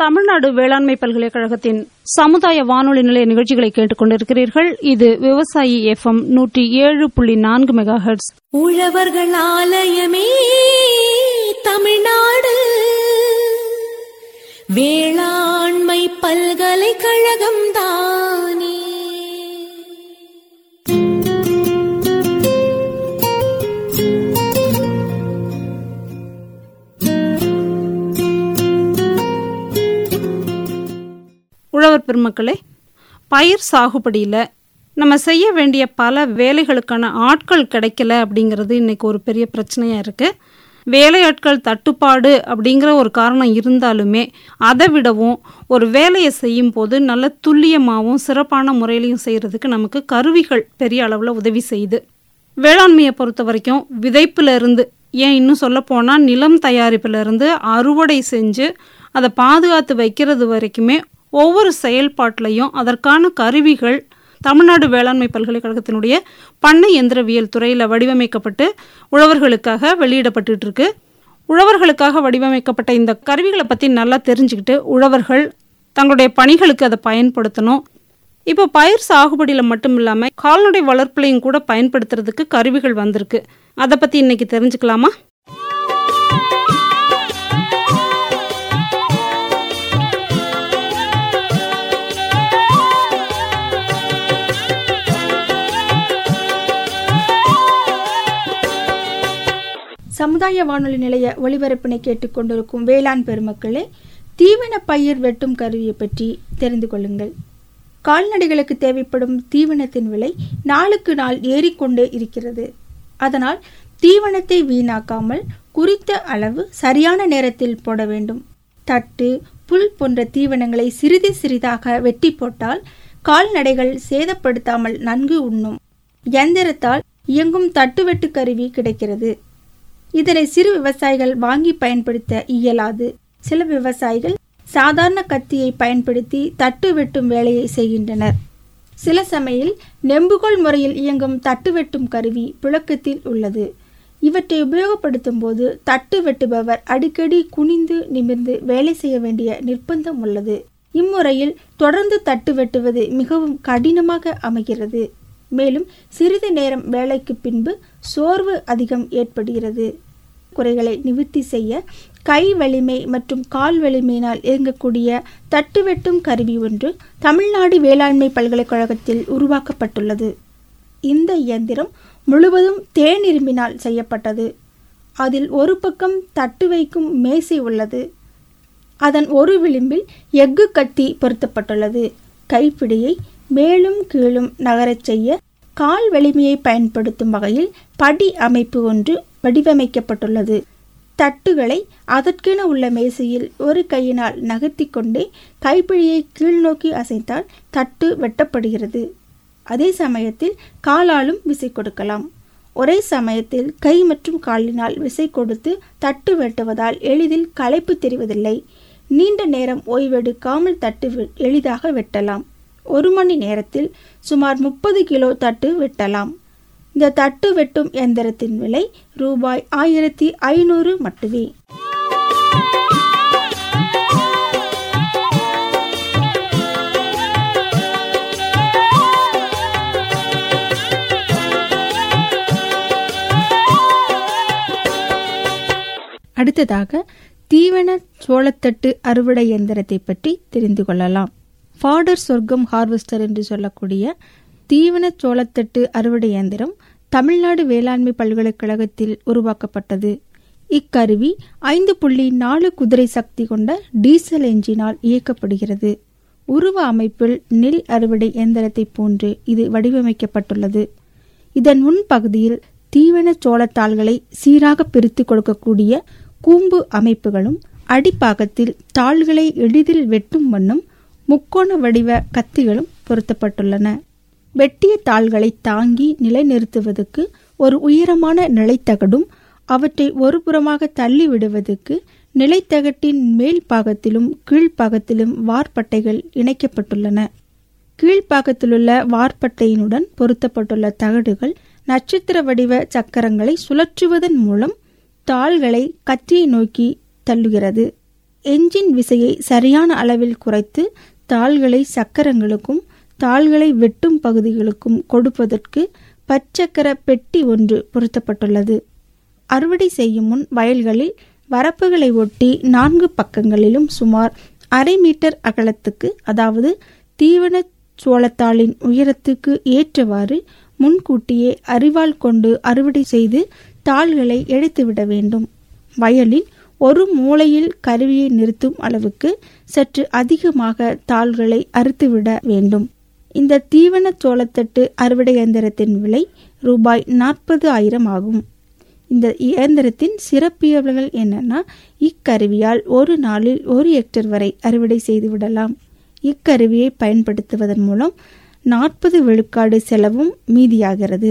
தமிழ்நாடு வேளாண்மை பல்கலைக்கழகத்தின் சமுதாய வானொலி நிலைய நிகழ்ச்சிகளை கேட்டுக் கொண்டிருக்கிறீர்கள் இது விவசாயி எஃப்எம் நூற்றி ஏழு புள்ளி நான்கு மெகா ஹெர்ட்ஸ் உழவர்கள் ஆலயமே தமிழ்நாடு வேளாண்மை பல்கலைக்கழகம் தானே உழவர் பெருமக்களே பயிர் சாகுபடியில் நம்ம செய்ய வேண்டிய பல வேலைகளுக்கான ஆட்கள் கிடைக்கல அப்படிங்கிறது இன்னைக்கு ஒரு பெரிய பிரச்சனையாக இருக்குது வேலையாட்கள் தட்டுப்பாடு அப்படிங்கிற ஒரு காரணம் இருந்தாலுமே அதை விடவும் ஒரு வேலையை செய்யும் போது நல்ல துல்லியமாகவும் சிறப்பான முறையிலையும் செய்கிறதுக்கு நமக்கு கருவிகள் பெரிய அளவில் உதவி செய்யுது வேளாண்மையை பொறுத்த வரைக்கும் விதைப்புல இருந்து ஏன் இன்னும் சொல்ல போனால் நிலம் தயாரிப்புல இருந்து அறுவடை செஞ்சு அதை பாதுகாத்து வைக்கிறது வரைக்குமே ஒவ்வொரு செயல்பாட்டிலையும் அதற்கான கருவிகள் தமிழ்நாடு வேளாண்மை பல்கலைக்கழகத்தினுடைய பண்ணை எந்திரவியல் துறையில் வடிவமைக்கப்பட்டு உழவர்களுக்காக வெளியிடப்பட்டுட்டு இருக்கு உழவர்களுக்காக வடிவமைக்கப்பட்ட இந்த கருவிகளை பற்றி நல்லா தெரிஞ்சுக்கிட்டு உழவர்கள் தங்களுடைய பணிகளுக்கு அதை பயன்படுத்தணும் இப்போ பயிர் சாகுபடியில் மட்டும் இல்லாமல் கால்நடை வளர்ப்புலையும் கூட பயன்படுத்துறதுக்கு கருவிகள் வந்திருக்கு அதை பற்றி இன்னைக்கு தெரிஞ்சுக்கலாமா சமுதாய வானொலி நிலைய ஒளிபரப்பினை கேட்டுக்கொண்டிருக்கும் வேளாண் பெருமக்களே தீவன பயிர் வெட்டும் கருவியை பற்றி தெரிந்து கொள்ளுங்கள் கால்நடைகளுக்கு தேவைப்படும் தீவனத்தின் விலை நாளுக்கு நாள் ஏறிக்கொண்டே இருக்கிறது அதனால் தீவனத்தை வீணாக்காமல் குறித்த அளவு சரியான நேரத்தில் போட வேண்டும் தட்டு புல் போன்ற தீவனங்களை சிறிது சிறிதாக வெட்டி போட்டால் கால்நடைகள் சேதப்படுத்தாமல் நன்கு உண்ணும் எந்திரத்தால் இயங்கும் தட்டுவெட்டு கருவி கிடைக்கிறது இதனை சிறு விவசாயிகள் வாங்கி பயன்படுத்த இயலாது சில விவசாயிகள் சாதாரண கத்தியை பயன்படுத்தி தட்டு வெட்டும் வேலையை செய்கின்றனர் சில சமயம் நெம்புகோல் முறையில் இயங்கும் தட்டு வெட்டும் கருவி புழக்கத்தில் உள்ளது இவற்றை உபயோகப்படுத்தும் போது தட்டு வெட்டுபவர் அடிக்கடி குனிந்து நிமிர்ந்து வேலை செய்ய வேண்டிய நிர்பந்தம் உள்ளது இம்முறையில் தொடர்ந்து தட்டு வெட்டுவது மிகவும் கடினமாக அமைகிறது மேலும் சிறிது நேரம் வேலைக்கு பின்பு சோர்வு அதிகம் ஏற்படுகிறது குறைகளை நிவர்த்தி செய்ய கை வலிமை மற்றும் கால் வலிமையினால் இயங்கக்கூடிய தட்டு வெட்டும் கருவி ஒன்று தமிழ்நாடு வேளாண்மை பல்கலைக்கழகத்தில் உருவாக்கப்பட்டுள்ளது இந்த இயந்திரம் முழுவதும் தேனிரும்பினால் செய்யப்பட்டது அதில் ஒரு பக்கம் தட்டு வைக்கும் மேசை உள்ளது அதன் ஒரு விளிம்பில் எஃகு கத்தி பொருத்தப்பட்டுள்ளது கைப்பிடியை மேலும் கீழும் நகரச் செய்ய கால் வலிமையை பயன்படுத்தும் வகையில் படி அமைப்பு ஒன்று வடிவமைக்கப்பட்டுள்ளது தட்டுகளை அதற்கென உள்ள மேசையில் ஒரு கையினால் நகர்த்தி கொண்டே கைப்பிடியை கீழ்நோக்கி அசைத்தால் தட்டு வெட்டப்படுகிறது அதே சமயத்தில் காலாலும் விசை கொடுக்கலாம் ஒரே சமயத்தில் கை மற்றும் காலினால் விசை கொடுத்து தட்டு வெட்டுவதால் எளிதில் களைப்பு தெரிவதில்லை நீண்ட நேரம் ஓய்வெடுக்காமல் தட்டு வெ- எளிதாக வெட்டலாம் ஒரு மணி நேரத்தில் சுமார் முப்பது கிலோ தட்டு வெட்டலாம் இந்த தட்டு வெட்டும் எந்திரத்தின் விலை ரூபாய் ஆயிரத்தி ஐநூறு மட்டுமே அடுத்ததாக தீவன சோளத்தட்டு அறுவடை இயந்திரத்தை பற்றி தெரிந்து கொள்ளலாம் ஃபாடர் சொர்க்கம் ஹார்வெஸ்டர் என்று சொல்லக்கூடிய தீவன சோளத்தட்டு அறுவடை இயந்திரம் தமிழ்நாடு வேளாண்மை பல்கலைக்கழகத்தில் உருவாக்கப்பட்டது இக்கருவி ஐந்து புள்ளி நாலு குதிரை சக்தி கொண்ட டீசல் என்ஜினால் இயக்கப்படுகிறது உருவ அமைப்பில் நெல் அறுவடை இயந்திரத்தை போன்று இது வடிவமைக்கப்பட்டுள்ளது இதன் முன்பகுதியில் தீவன சோளத்தாள்களை சீராக பிரித்து கொடுக்கக்கூடிய கூம்பு அமைப்புகளும் அடிப்பாகத்தில் தாள்களை எளிதில் வெட்டும் வண்ணம் முக்கோண வடிவ கத்திகளும் பொருத்தப்பட்டுள்ளன வெட்டிய தாள்களை தாங்கி நிலைநிறுத்துவதற்கு ஒரு உயரமான நிலைத்தகடும் அவற்றை ஒருபுறமாக தள்ளி விடுவதற்கு நிலைத்தகட்டின் மேல் பாகத்திலும் கீழ்ப்பாகத்திலும் வார்பட்டைகள் இணைக்கப்பட்டுள்ளன கீழ்ப்பாகத்திலுள்ள வார்பட்டையினுடன் பொருத்தப்பட்டுள்ள தகடுகள் நட்சத்திர வடிவ சக்கரங்களை சுழற்றுவதன் மூலம் தாள்களை கத்தியை நோக்கி தள்ளுகிறது என்ஜின் விசையை சரியான அளவில் குறைத்து தாள்களை சக்கரங்களுக்கும் தாள்களை வெட்டும் பகுதிகளுக்கும் கொடுப்பதற்கு பற்சக்கர பெட்டி ஒன்று பொருத்தப்பட்டுள்ளது அறுவடை செய்யும் முன் வயல்களில் வரப்புகளை ஒட்டி நான்கு பக்கங்களிலும் சுமார் அரை மீட்டர் அகலத்துக்கு அதாவது தீவன சோளத்தாளின் உயரத்துக்கு ஏற்றவாறு முன்கூட்டியே அரிவாள் கொண்டு அறுவடை செய்து தாள்களை எடுத்துவிட வேண்டும் வயலில் ஒரு மூலையில் கருவியை நிறுத்தும் அளவுக்கு சற்று அதிகமாக தாள்களை அறுத்துவிட வேண்டும் இந்த தீவன சோளத்தட்டு அறுவடை இயந்திரத்தின் விலை ரூபாய் நாற்பது ஆயிரம் ஆகும் இந்த இயந்திரத்தின் சிறப்பியல்கள் என்னன்னா இக்கருவியால் ஒரு நாளில் ஒரு ஹெக்டர் வரை அறுவடை செய்து விடலாம் இக்கருவியை பயன்படுத்துவதன் மூலம் நாற்பது விழுக்காடு செலவும் மீதியாகிறது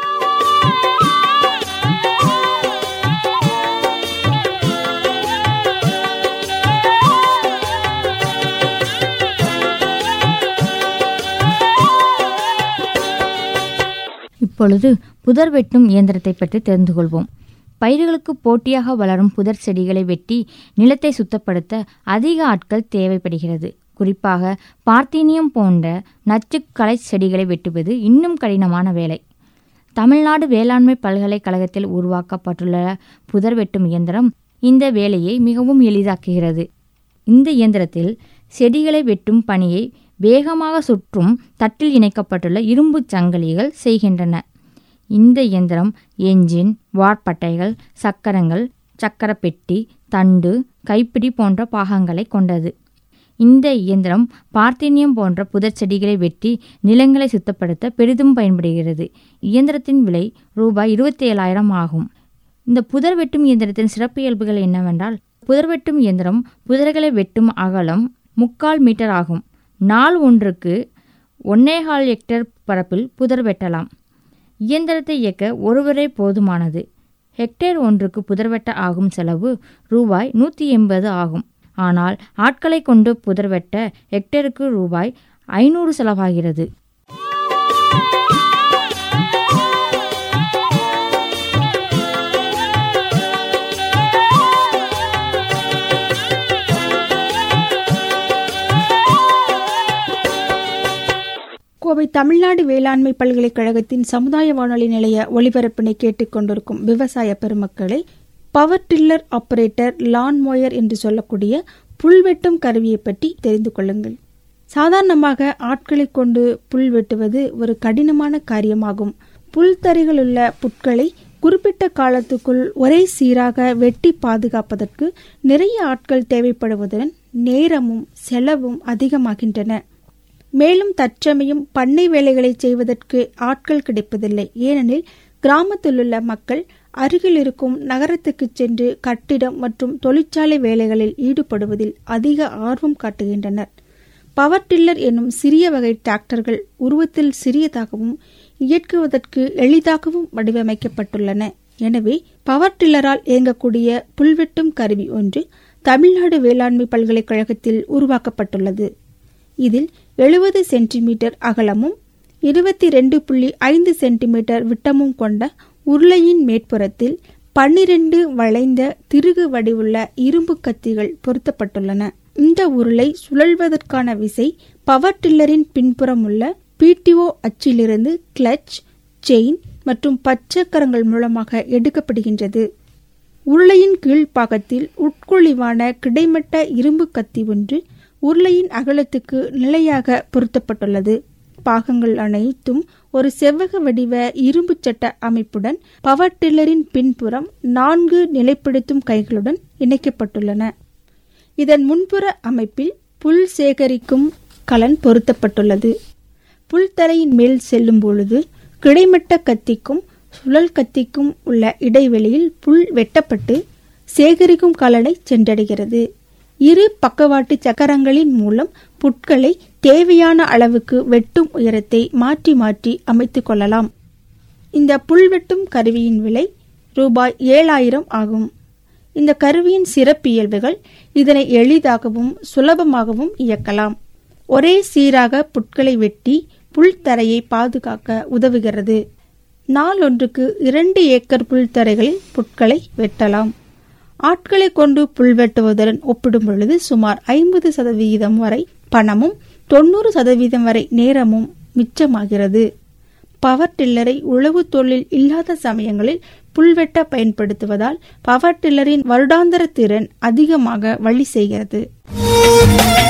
இப்பொழுது புதர் வெட்டும் இயந்திரத்தை பற்றி தெரிந்து கொள்வோம் பயிர்களுக்கு போட்டியாக வளரும் புதர் செடிகளை வெட்டி நிலத்தை சுத்தப்படுத்த அதிக ஆட்கள் தேவைப்படுகிறது குறிப்பாக பார்த்தீனியம் போன்ற நச்சுக்களை செடிகளை வெட்டுவது இன்னும் கடினமான வேலை தமிழ்நாடு வேளாண்மை பல்கலைக்கழகத்தில் உருவாக்கப்பட்டுள்ள புதர் வெட்டும் இயந்திரம் இந்த வேலையை மிகவும் எளிதாக்குகிறது இந்த இயந்திரத்தில் செடிகளை வெட்டும் பணியை வேகமாக சுற்றும் தட்டில் இணைக்கப்பட்டுள்ள இரும்பு சங்கிலிகள் செய்கின்றன இந்த இயந்திரம் என்ஜின் வார்பட்டைகள் சக்கரங்கள் சக்கரப்பெட்டி தண்டு கைப்பிடி போன்ற பாகங்களை கொண்டது இந்த இயந்திரம் பார்த்தீனியம் போன்ற புதர் செடிகளை வெட்டி நிலங்களை சுத்தப்படுத்த பெரிதும் பயன்படுகிறது இயந்திரத்தின் விலை ரூபாய் இருபத்தி ஏழாயிரம் ஆகும் இந்த புதர் வெட்டும் இயந்திரத்தின் சிறப்பியல்புகள் என்னவென்றால் புதர் வெட்டும் இயந்திரம் புதர்களை வெட்டும் அகலம் முக்கால் மீட்டர் ஆகும் நாள் ஒன்றுக்கு ஒன்னேகால் ஹெக்டேர் பரப்பில் புதர் வெட்டலாம் இயந்திரத்தை இயக்க ஒருவரே போதுமானது ஹெக்டேர் ஒன்றுக்கு புதர் வெட்ட ஆகும் செலவு ரூபாய் நூற்றி எண்பது ஆகும் ஆனால் ஆட்களை கொண்டு புதர் வெட்ட ஹெக்டேருக்கு ரூபாய் ஐநூறு செலவாகிறது கோவை தமிழ்நாடு வேளாண்மை பல்கலைக்கழகத்தின் சமுதாய வானொலி நிலைய ஒளிபரப்பினை கேட்டுக்கொண்டிருக்கும் விவசாய பெருமக்களை power tiller operator lawn mower என்று சொல்லக்கூடிய புல் வெட்டும் கருவியை பற்றி தெரிந்து கொள்ளுங்கள் சாதாரணமாக ஆட்களை கொண்டு புல் வெட்டுவது ஒரு கடினமான காரியமாகும் புல்தரைகள் உள்ள புட்களை குறிப்பிட்ட காலத்துக்குள் ஒரே சீராக வெட்டி பாதுகாப்பதற்கு நிறைய ஆட்கள் தேவைப்படுவதுடன் நேரமும் செலவும் அதிகமாகின்றன மேலும் தற்சமயம் பண்ணை வேலைகளை செய்வதற்கு ஆட்கள் கிடைப்பதில்லை ஏனெனில் கிராமத்தில் உள்ள மக்கள் அருகில் இருக்கும் நகரத்துக்கு சென்று கட்டிடம் மற்றும் தொழிற்சாலை வேலைகளில் ஈடுபடுவதில் அதிக ஆர்வம் காட்டுகின்றனர் பவர் டில்லர் என்னும் சிறிய வகை டிராக்டர்கள் உருவத்தில் சிறியதாகவும் இயக்குவதற்கு எளிதாகவும் வடிவமைக்கப்பட்டுள்ளன எனவே பவர் டில்லரால் இயங்கக்கூடிய புல்வெட்டும் கருவி ஒன்று தமிழ்நாடு வேளாண்மை பல்கலைக்கழகத்தில் உருவாக்கப்பட்டுள்ளது இதில் எழுபது சென்டிமீட்டர் அகலமும் இருபத்தி ரெண்டு புள்ளி ஐந்து சென்டிமீட்டர் விட்டமும் கொண்ட உருளையின் மேற்புறத்தில் பன்னிரண்டு வளைந்த திருகு வடிவுள்ள இரும்பு கத்திகள் பொருத்தப்பட்டுள்ளன இந்த உருளை சுழல்வதற்கான விசை பவர் டில்லரின் பின்புறம் உள்ள பிடிஓ அச்சிலிருந்து கிளட்ச் செயின் மற்றும் பச்சக்கரங்கள் மூலமாக எடுக்கப்படுகின்றது உருளையின் கீழ்ப்பாகத்தில் உட்குழிவான கிடைமட்ட இரும்பு கத்தி ஒன்று உருளையின் அகலத்துக்கு நிலையாக பொருத்தப்பட்டுள்ளது பாகங்கள் அனைத்தும் ஒரு செவ்வக வடிவ இரும்பு சட்ட அமைப்புடன் பவர் டில்லரின் பின்புறம் நான்கு நிலைப்படுத்தும் கைகளுடன் இணைக்கப்பட்டுள்ளன இதன் முன்புற அமைப்பில் புல் சேகரிக்கும் கலன் பொருத்தப்பட்டுள்ளது புல்தரையின் மேல் செல்லும் பொழுது கிடைமட்ட கத்திக்கும் சுழல் கத்திக்கும் உள்ள இடைவெளியில் புல் வெட்டப்பட்டு சேகரிக்கும் கலனை சென்றடைகிறது இரு பக்கவாட்டு சக்கரங்களின் மூலம் புட்களை தேவையான அளவுக்கு வெட்டும் உயரத்தை மாற்றி மாற்றி அமைத்துக் கொள்ளலாம் இந்த புல் வெட்டும் கருவியின் விலை ரூபாய் ஏழாயிரம் ஆகும் இந்த கருவியின் சிறப்பியல்புகள் இதனை எளிதாகவும் சுலபமாகவும் இயக்கலாம் ஒரே சீராக புட்களை வெட்டி புல்தரையை பாதுகாக்க உதவுகிறது நாள் ஒன்றுக்கு இரண்டு ஏக்கர் புல்தரைகளில் புட்களை வெட்டலாம் ஆட்களை கொண்டு புல் வெட்டுவதுடன் ஒப்பிடும் பொழுது சுமார் ஐம்பது சதவிகிதம் வரை பணமும் தொண்ணூறு சதவீதம் வரை நேரமும் மிச்சமாகிறது பவர் டில்லரை உழவு தொழில் இல்லாத சமயங்களில் புல்வெட்ட பயன்படுத்துவதால் பவர் டில்லரின் வருடாந்திர திறன் அதிகமாக வழி செய்கிறது